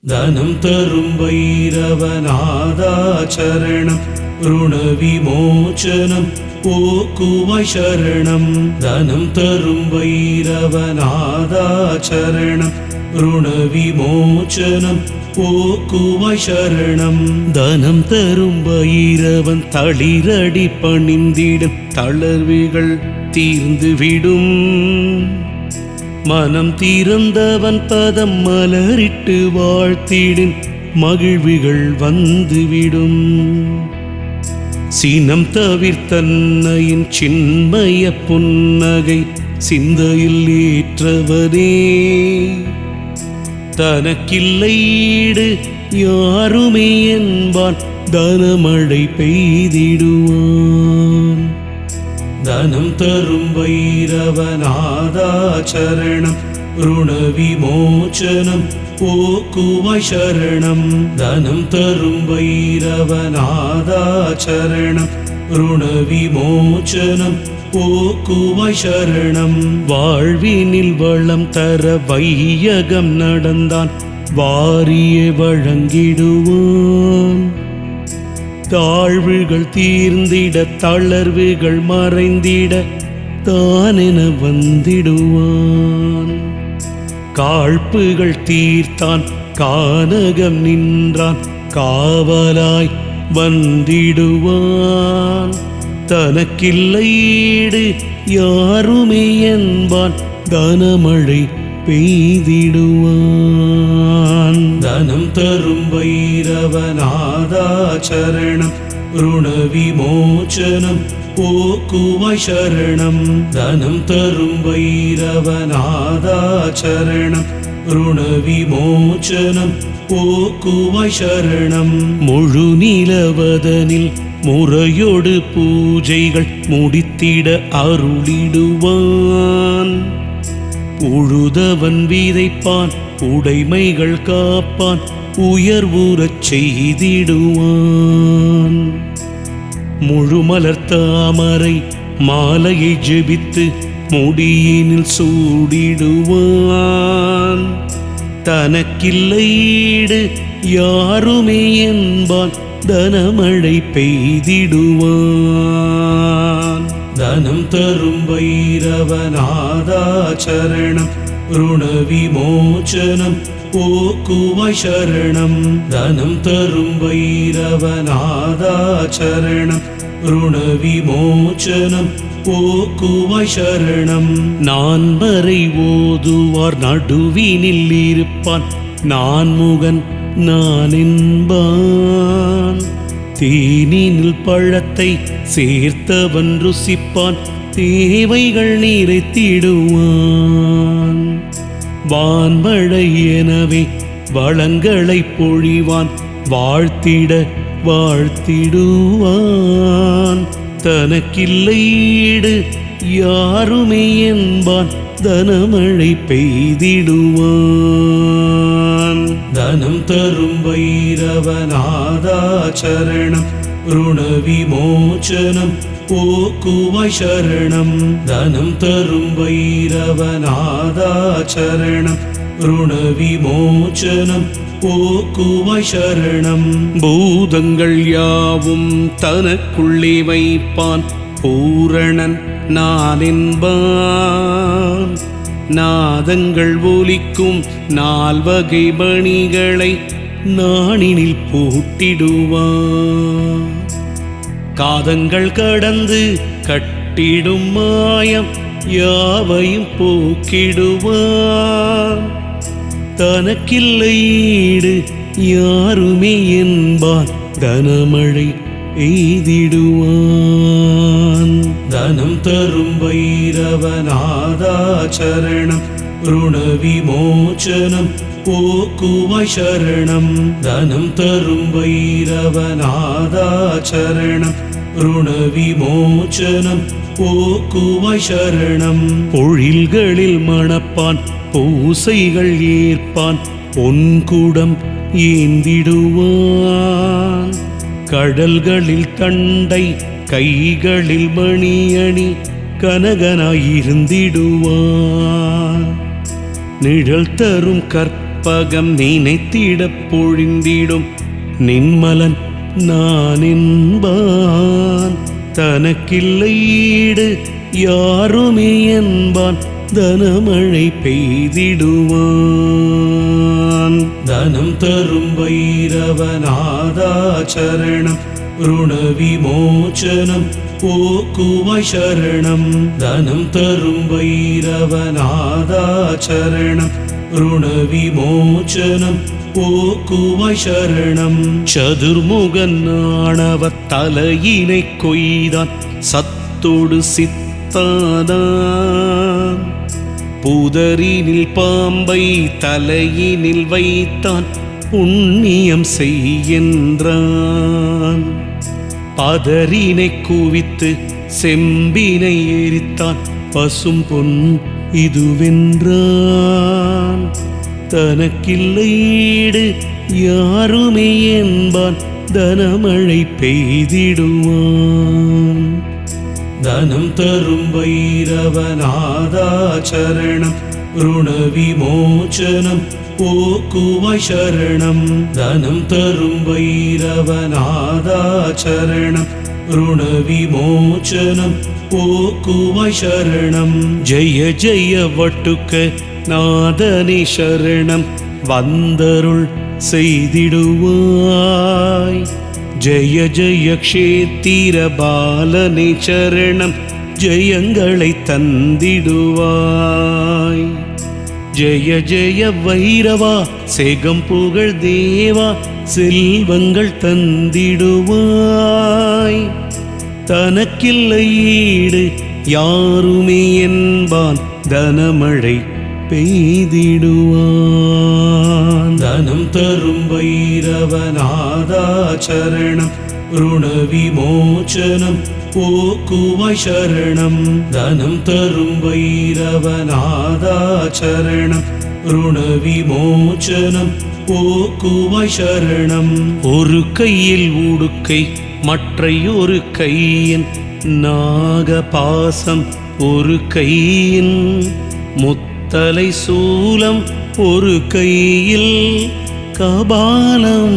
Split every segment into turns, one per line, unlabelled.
தனம் தரும் வைரவநாதாச்சரணம் ருணவிமோச்சனம் போக்குவாய் சரணம் தனம் தரும் வைரவநாதாச்சரணம் ருணவிமோச்சனம் போக்குவாய் சரணம் தனம் தரும் வைரவன் தளிரடி பணிந்திடும் தளர்வுகள் தீர்ந்துவிடும் மனம் தீர்ந்தவன் பதம் மலரிட்டு வாழ்த்திடும் மகிழ்வுகள் வந்துவிடும் சீனம் தவிர்த்தன்னையின் சின்மய புன்னகை சிந்தையில் ஏற்றவனே தனக்கில்லையீடு யாருமே என்பான் தனமழை பெய்திடுவான் தனம் தரும் வைரவநாதாச்சரணம் ருணவிமோச்சனம் போக்குவாய் சரணம் தனம் தரும் வைரவநாதாச்சரணம் ருணவிமோச்சனம் போக்குவாய் சரணம் வாழ்வினில் வளம் தர வையகம் நடந்தான் வாரிய வழங்கிடுவான் தாழ்வுகள் தீர்ந்திட தளர்வுகள் மறைந்திட தானென வந்திடுவான் காழ்ப்புகள் தீர்த்தான் கானகம் நின்றான் காவலாய் வந்திடுவான் தனக்கில்லையீடு யாருமே என்பான் தனமழை பெய்திடுவான் தனம் தரும் வைரவநாதாச்சரணம் ருணவிமோச்சனம் போக்குவாய் சரணம் தனம் தரும் வைரவநாதாச்சரணம் ருணவிமோச்சனம் போக்குவாய் சரணம் முழு நிலவதனில் முறையோடு பூஜைகள் முடித்திட அருளிடுவான் உழுதவன் விதைப்பான் உடைமைகள் காப்பான் உயர்வுறச் செய்திடுவான் முழுமலர் தாமரை மாலையை ஜெபித்து முடியினில் சூடிடுவான் தனக்கில்லையீடு யாருமே என்பான் தனமழை பெய்திடுவான் தனம் தரும் வைரவநாதாச்சரணம் ருணவிமோச்சனம் போக்குவாய் சரணம் தனம் தரும் வைரவநாதாச்சரணம் ருணவிமோச்சனம் போக்குவாய் சரணம் நான் வரை ஓதுவார் நடுவினில் இருப்பான் நான் முகன் நான் என்பான் தேனினில் பழத்தை சேர்த்தவன் ருசிப்பான் தேவைகள் நிறைத்திடுவான் வான்மழை எனவே வளங்களை பொழிவான் வாழ்த்திட வாழ்த்திடுவான் தனக்கில்லையீடு யாருமே என்பான் தனமழை பெய்திடுவான் தனம் தரும் வைரவநாதாச்சரணம் ருணவிமோச்சனம் போக்குவாய் சரணம் தனம் தரும் வைரவநாதாச்சரணம் ருணவிமோச்சனம் போக்குவாய் சரணம் பூதங்கள் யாவும் தனக்குள்ளே வைப்பான் பூரணன் நான் என்பான் நாதங்கள் ஒலிக்கும் நால்வகை மணிகளை நாணினில் பூட்டிடுவான் காதங்கள் கடந்து கட்டிடும் மாயம் யாவையும் போக்கிடுவான் தனக்கில்லையீடு யாருமே என்பான் தனமழை எய்திடுவான் தனம் தரும் வைரவநாதாச்சரணம் ருணவிமோச்சனம் போக்குவாய் சரணம் தனம் தரும் வைரவநாதாச்சரணம் ருணவிமோச்சனம் போக்குவாய் சரணம் பொழில்களில் மணப்பான் பூசைகள் ஏற்பான் பொன்குடம் ஏந்திடுவான் கடல்களில் தண்டை கைகளில் மணியணி கனகனாயிருந்திடுவான் நிழல் தரும் கற்ப கற்பகம் நினைத்திடப் பொழிந்திடும் நின்மலன் நான் என்பான் தனக்கில்லை ஈடு யாருமே என்பான் தனமழை பெய்திடுவான் தனம் தரும் வைரவநாதாச்சரணம் ருண விமோச்சனம் போக்குவாய் சரணம் தனம் தரும் வைரவநாதாச்சரணம் ருண விமோச்சனம் போக்குவாய் சரணம் சதுர்முகன் ஆணவ தலையினை கொய்தான் சத்தோடு சித்தாதான் புதரினில் பாம்பை தலையினில் வைத்தான் புண்ணியம் செய்கின்றான் பதரினை குவித்து செம்பினை எரித்தான் பசும் பொன் இதுவென்றான் தனக்கில்லையீடு யாருமே என்பான் தனமழை பெய்திடுவான் தனம் தரும் வைரவநாதாச்சரணம் ருண விமோச்சனம் போக்குவாய் சரணம் தனம் தரும் வைரவநாதாச்சரணம் ருண விமோச்சனம் போக்குவாய் சரணம் ஜெய ஜெய வட்டுக்க நாதனே சரணம் வந்தருள் செய்திடுவாய் ஜெய ஜெய க்ஷேத்திர பாலனே சரணம் ஜெயங்களை தந்திடுவாய் ஜெய ஜெய வைரவா சேகம் புகழ் தேவா செல்வங்கள் தந்திடுவாய் தனக்கில்லை ஈடு யாருமே என்பான் தனமழை பெய்திடுவான் தனம் தரும் வைரவநாதாச்சரணம் ருண விமோச்சனம் போக்குவாய் சரணம் தனம் தரும் வைரவநாதாச்சரணம் ருண விமோச்சனம் போக்குவாய் சரணம் ஒரு கையில் உடுக்கை மற்றையொரு கையின் நாகபாசம் ஒரு கையின் முத்தலை சூலம் ஒரு கையில் கபாலம்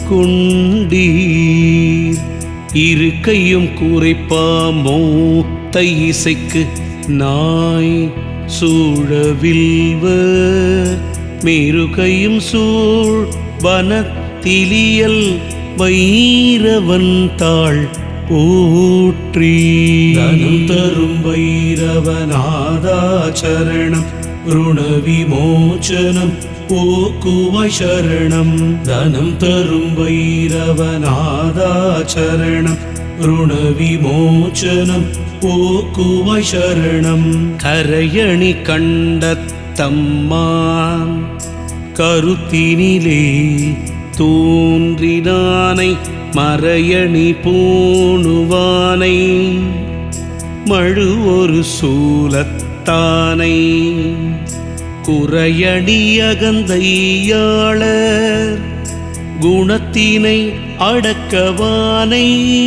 கொண்டீர் இரு கையும் கூரைப்பாமோ தையிசைக்கு நாய் சூழவில்வ மேரு கையும் சூழ் வனத்திலியல் வைரவன் தாள் போற்றி தனம் தரும் வைரவநாதாச்சரணம் ருண விமோச்சனம் போக்குவாய் சரணம் தனம் தரும் வைரவநாதாச்சரணம் ருண விமோச்சனம் போக்குவாய் சரணம் கரையணி கண்டத்தம்மான் கருத்தினிலே தோன்றினானை மறையணி பூணுவானை மழு ஒரு சூலத்தானை குறையணி அகந்தையாளர் குணத்தினை அடக்கவானை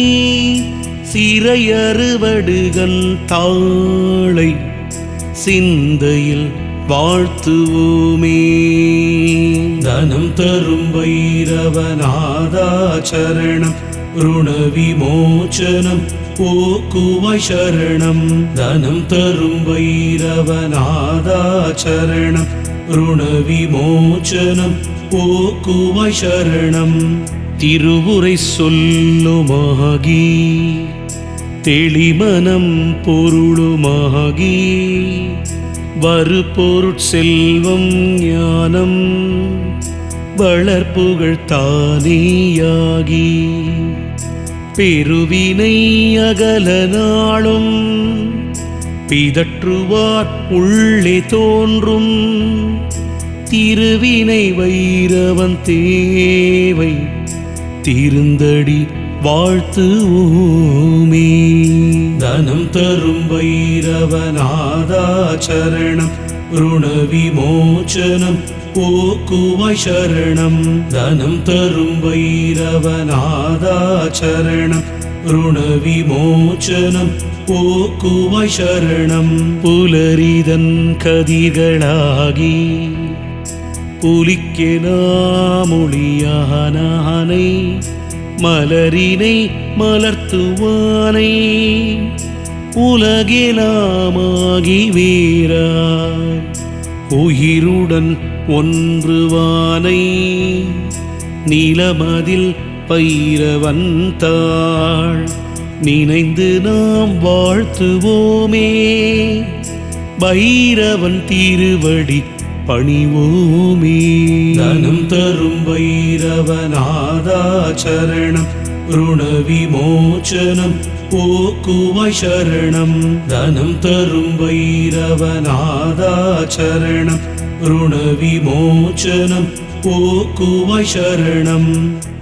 சிறையறுவடுகன் தாளை சிந்தையில் வாழ்த்துவோமே தனம் தரும் வைரவநாதாச்சரணம் ருண விமோச்சனம் போக்குவாய் சரணம் தனம் தரும் வைரவநாதாச்சரணம் ருண விமோச்சனம் போக்குவாய் சரணம் திருவுரை சொல்லுமாகி தெளிமனம் பொருளுமாகி வரு பொருட்செல்வம் ஞானம் வளர்ப்புகழ் தானேயாகி பெருவினை அகல நாளும் பிதற்றுவார் உள்ளே தோன்றும் திருவினை வைரவன் தேவை திருந்தடி வாழ்த்துவோமே தனம் தரும் வைரவநாதாச்சரணம் ருண விமோச்சனம் போக்குவாய் சரணம் தனம் தரும் வைரவநாதாச்சரணம் ருண விமோச்சனம் போக்குவாய் சரணம் புலரிதன் கதிர்களாகி புலிக்கெனாமொழியானானை மலரினை மலர்த்துவானை உலகெலாமாகி வீராய் உயிருடன் ஒன்றுவானை நிலமதில் பைரவன் தாள் நினைந்து நாம் வாழ்த்துவோமே பைரவன் திருவடி பணிவோமே தனம் தரும் பைரவநாதாச்சரணம் ருண விமோச்சனம் போக்குவாய் சரணம் தனம் தரும் பைரவநாதாச்சரணம் ருண விமோச்சனம் போக்குவாய் சரணம்